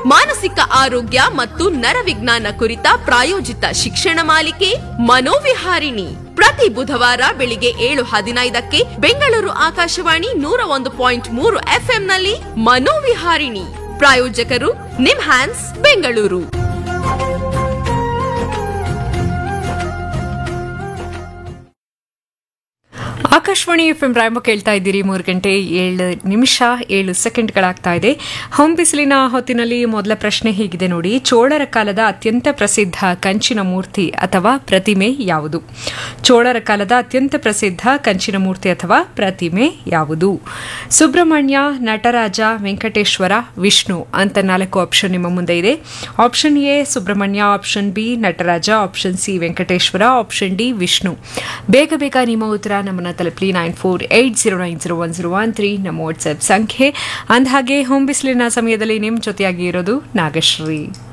ಮಾನಸಿಕ ಆರೋಗ್ಯ ಮತ್ತು ನರವಿಜ್ಞಾನ ಕುರಿತ ಪ್ರಾಯೋಜಿತ ಶಿಕ್ಷಣ ಮಾಲಿಕೆ ಮನೋವಿಹಾರಿಣಿ ಪ್ರತಿ ಬುಧವಾರ ಬೆಳಿಗ್ಗೆ ಏಳು ಹದಿನೈದಕ್ಕೆ ಬೆಂಗಳೂರು ಆಕಾಶವಾಣಿ ನೂರ ಒಂದು ಪಾಯಿಂಟ್ ಮೂರು ಎಫ್ಎಂನಲ್ಲಿ ಮನೋವಿಹಾರಿಣಿ ಪ್ರಾಯೋಜಕರು ನಿಮ್ಹ್ಯಾನ್ಸ್ ಬೆಂಗಳೂರು ಆಕಾಶವಾಣಿ ಎಫ್ ಎಂ ರಾಯಂಬ ಕೇಳ್ತಾ ಇದ್ದೀರಿ ಮೂರು ಗಂಟೆ ಏಳು ನಿಮಿಷ ಏಳು ಸೆಕೆಂಡ್ಗಳಾಗ್ತಾ ಇದೆ ಹೋಮ್ ಬಿಸಿಲಿನ ಹೊತ್ತಿನಲ್ಲಿ ಮೊದಲ ಪ್ರಶ್ನೆ ಹೀಗಿದೆ ನೋಡಿ ಚೋಳರ ಕಾಲದ ಅತ್ಯಂತ ಪ್ರಸಿದ್ಧ ಕಂಚಿನ ಮೂರ್ತಿ ಅಥವಾ ಪ್ರತಿಮೆ ಯಾವುದು ಚೋಳರ ಕಾಲದ ಅತ್ಯಂತ ಪ್ರಸಿದ್ಧ ಕಂಚಿನ ಮೂರ್ತಿ ಅಥವಾ ಪ್ರತಿಮೆ ಯಾವುದು ಸುಬ್ರಹ್ಮಣ್ಯ ನಟರಾಜ ವೆಂಕಟೇಶ್ವರ ವಿಷ್ಣು ಅಂತ ನಾಲ್ಕು ಆಪ್ಷನ್ ನಿಮ್ಮ ಮುಂದೆ ಇದೆ option A Subrahmanya option B Nataraja option C Venkateshwara option D Vishnu ಬೇಗ ಬೇಗ ನಿಮ್ಮ ಉತ್ತರ ನಮ್ಮನ್ನ ತಲುಪಲಿ nine four eight zero nine zero one zero one three ನಮ್ಮ ವಾಟ್ಸ್ಆಪ್ ಸಂಖ್ಯೆ ಅಂದಹಾಗೆ ಹೋಮ್ ಬಿಸಿಲಿನ ಸಮಯದಲ್ಲಿ ನಿಮ್ಮ ಜೊತೆಯಾಗಿ ಇರೋದು ನಾಗಶ್ರೀ